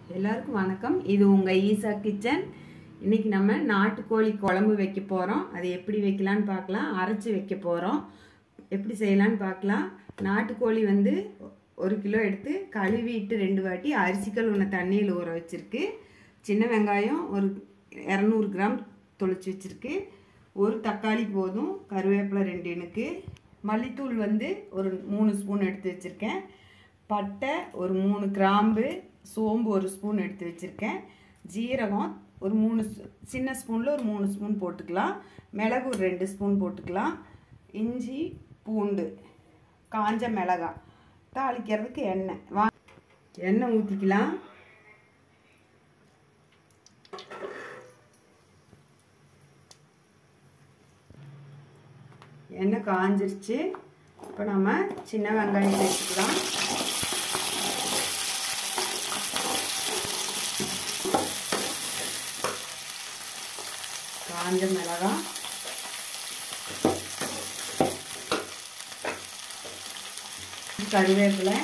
எல்லாருக்கும் வணக்கம் இது உங்கள் ஈசா கிச்சன் இன்னைக்கு நம்ம நாட்டுக்கோழி குழம்பு வைக்க போகிறோம் அது எப்படி வைக்கலான்னு பார்க்கலாம் அரைச்சி வைக்க போகிறோம் எப்படி செய்யலான்னு பார்க்கலாம் நாட்டுக்கோழி வந்து ஒரு கிலோ எடுத்து கழுவிட்டு ரெண்டு வாட்டி அரிசிக்கல் உள்ள தண்ணியில் ஊற வச்சிருக்கு சின்ன வெங்காயம் ஒரு இரநூறு கிராம் தொளிச்சு வச்சிருக்கு ஒரு தக்காளி போதும் கருவேப்பிலை ரெண்டு எனக்கு மல்லித்தூள் வந்து ஒரு மூணு ஸ்பூன் எடுத்து வச்சுருக்கேன் பட்டை ஒரு மூணு கிராம்பு சோம்பு ஒரு ஸ்பூன் எடுத்து வச்சுருக்கேன் ஜீரகம் ஒரு மூணு ஸ்- சின்ன ஸ்பூனில் ஒரு மூணு ஸ்பூன் போட்டுக்கலாம் மிளகு ஒரு ரெண்டு ஸ்பூன் போட்டுக்கலாம் இஞ்சி பூண்டு காஞ்ச மிளகாய் தாளிக்கிறதுக்கு எண்ணெய் வா எண்ணெய் ஊற்றிக்கலாம் எண்ணெய் காஞ்சிருச்சு இப்போ நம்ம சின்ன வெங்காயம் சேர்த்துக்கலாம் காஞ்ச மிளகாய் கருவேப்பிலை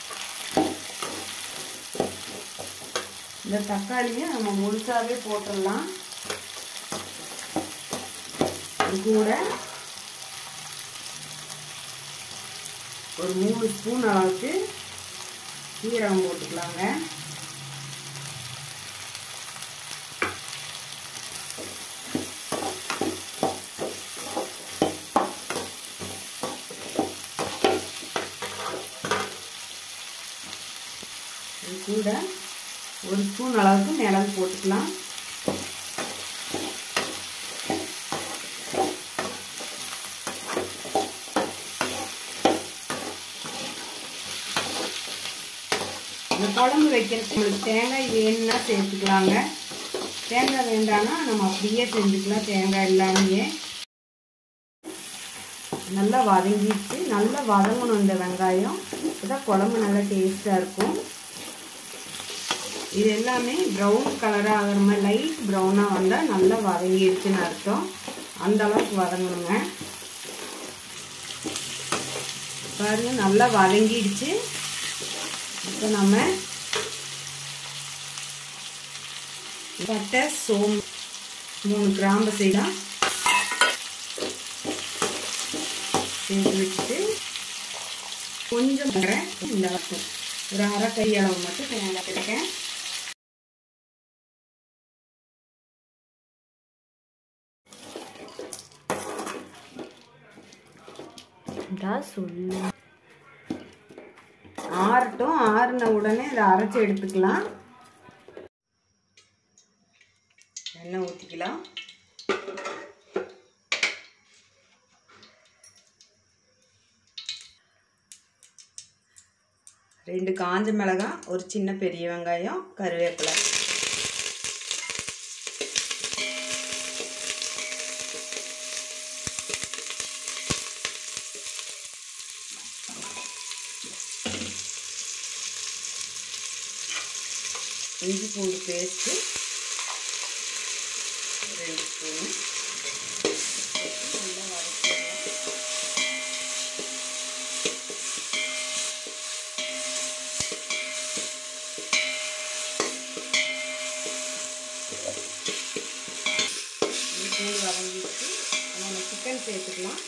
இந்த தக்காளியை நம்ம முழுசாவே போட்டுடலாம் இது கூட ஒரு மூணு ஸ்பூன் அளவுக்கு சீரகம் போட்டுக்கலாங்க இது கூட ஒரு ஸ்பூன் அளவுக்கு மிளகு போட்டுக்கலாம் இந்த குழம்பு வைக்கிறதுக்கு உங்களுக்கு தேங்காய் வேணும்னா சேர்த்துக்கலாங்க தேங்காய் வேண்டாம்னா நம்ம அப்படியே செஞ்சுக்கலாம் தேங்காய் இல்லாமையே நல்லா வதங்கிடுச்சு நல்லா வதங்கணும் இந்த வெங்காயம் அப்பதான் குழம்பு நல்லா டேஸ்ட்டாக இருக்கும் இது எல்லாமே ப்ரௌன் கலராக ஆகிற மாதிரி லைட் ப்ரௌனாக வந்தால் நல்லா வதங்கிடுச்சுன்னு அர்த்தம் அந்த அளவுக்கு வதங்கணுங்க பாருங்க நல்லா வதங்கிடுச்சு இப்போ நம்ம பட்டை சோம்பு மூணு கிராம்பு செய்யலாம் சேர்த்து வச்சுட்டு கொஞ்சம் இந்த அளவுக்கு ஒரு அரை கை அளவு மட்டும் தேங்காய் கிடைக்கேன் சொல்லு ஆறட்டும் ஆறுன உடனே இதை அரைச்சி எடுத்துக்கலாம் எண்ணெய் ஊற்றிக்கலாம் ரெண்டு காஞ்ச மிளகாய் ஒரு சின்ன பெரிய வெங்காயம் கருவேப்பிலை இஞ்சி பூண்டு பேஸ்ட்டு ரெண்டு ஸ்பூனு நல்லா வதக்கிடலாம் இஞ்சி பூண்டு வதங்கிட்டு நம்ம சிக்கன் சேர்த்துக்கலாம்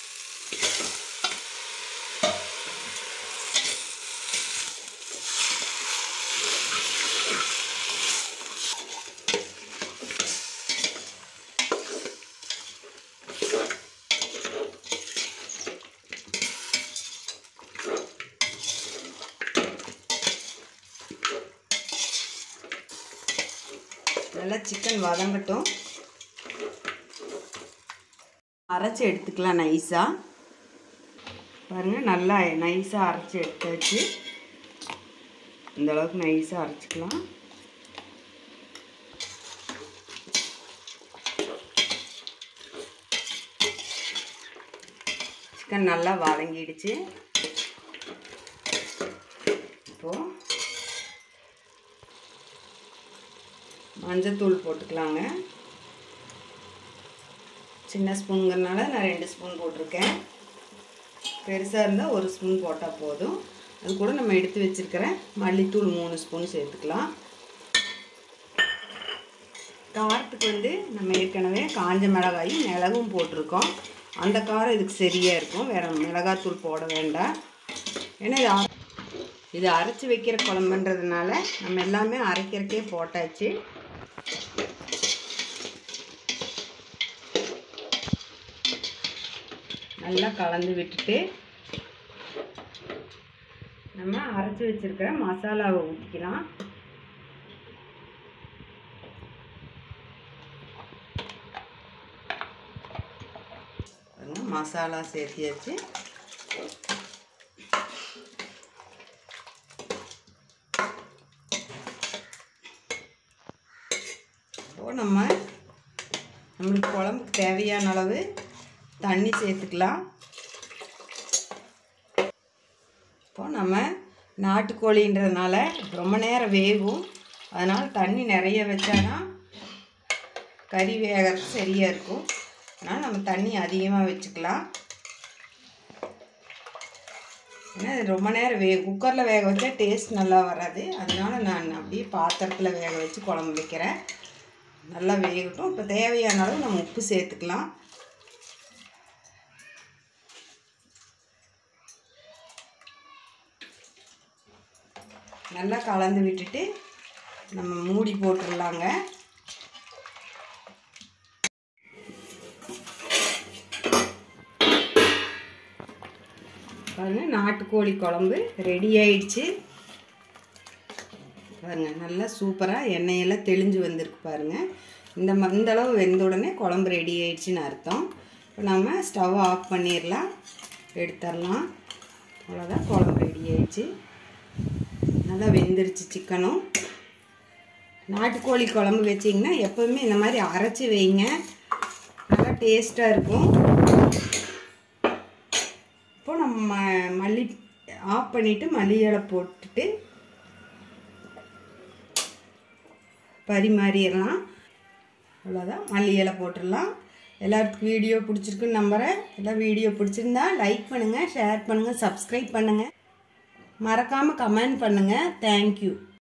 நல்லா சிக்கன் வதங்கட்டும் அரைச்சி எடுத்துக்கலாம் நைஸாக பாருங்கள் நல்லா நைஸாக அரைச்சி எடுத்தாச்சு இந்த அளவுக்கு நைஸாக அரைச்சிக்கலாம் சிக்கன் நல்லா வதங்கிடுச்சு இப்போது மஞ்சத்தூள் போட்டுக்கலாங்க சின்ன ஸ்பூனுங்கிறனால நான் ரெண்டு ஸ்பூன் போட்டிருக்கேன் பெருசாக இருந்தால் ஒரு ஸ்பூன் போட்டால் போதும் அது கூட நம்ம எடுத்து வச்சிருக்கிற மல்லித்தூள் மூணு ஸ்பூன் சேர்த்துக்கலாம் காரத்துக்கு வந்து நம்ம ஏற்கனவே காஞ்ச மிளகாயும் மிளகும் போட்டிருக்கோம் அந்த காரம் இதுக்கு சரியாக இருக்கும் வேறு மிளகாத்தூள் போட வேண்டாம் ஏன்னா இது அர- இது அரைச்சி வைக்கிற குழம்புன்றதுனால நம்ம எல்லாமே அரைக்கிறக்கே போட்டாச்சு நல்லா கலந்து விட்டுட்டு நம்ம அரைச்சி வச்சிருக்கிற மசாலாவை ஊற்றிக்கலாம் பாருங்க, மசாலா சேர்த்தியாச்சு இப்போ நம்ம நம்மளுக்கு குழம்புக்கு தேவையான அளவு தண்ணி சேர்த்துக்கலாம் இப்போ நம்ம நாட்டுக்கோழின்றதுனால ரொம்ப நேரம் வேகும் அதனால் தண்ணி நிறைய வச்சாதான் கறி வேகிறது சரியாக இருக்கும் அதனால் நம்ம தண்ணி அதிகமாக வச்சுக்கலாம் ஏன்னா இது ரொம்ப நேரம் வே குக்கரில் வேக வச்சா டேஸ்ட் நல்லா வராது அதனால நான் அப்படியே பாத்திரத்தில் வேக வச்சு குழம்பு வைக்கிறேன் நல்லா வேகட்டும் இப்போ தேவையான அளவு நம்ம உப்பு சேர்த்துக்கலாம் நல்லா கலந்து விட்டுட்டு நம்ம மூடி போட்டுடலாங்க பாருங்க நாட்டுக்கோழி குழம்பு ரெடி ஆயிடுச்சு பாருங்க நல்லா சூப்பராக எண்ணெயெல்லாம் தெளிஞ்சு வந்திருக்கு பாருங்க இந்த ம இந்த அளவு வெந்த உடனே குழம்பு ரெடி ஆயிடுச்சுன்னு அர்த்தம் இப்போ நம்ம ஸ்டவ் ஆஃப் பண்ணிடலாம் எடுத்துடலாம் அவ்வளோதான் குழம்பு ரெடி ஆயிடுச்சு நல்லா வெந்துருச்சு சிக்கனும் நாட்டுக்கோழி குழம்பு வச்சிங்கன்னா எப்போவுமே இந்த மாதிரி அரைச்சி வைங்க நல்லா டேஸ்ட்டாக இருக்கும் இப்போ நம்ம ம- மல்லி ஆஃப் பண்ணிவிட்டு மல்லி இலை போட்டுட்டு பரிமாறிடலாம் அவ்வளோதான் மல்லி இலை போட்டுடலாம் எல்லாத்துக்கும் வீடியோ பிடிச்சிருக்குன்னு நம்புகிறேன் எல்லாம் வீடியோ பிடிச்சிருந்தா லைக் பண்ணுங்கள் ஷேர் பண்ணுங்கள் சப்ஸ்கிரைப் பண்ணுங்கள் மறக்காமல் கமெண்ட் பண்ணுங்கள் தேங்க்யூ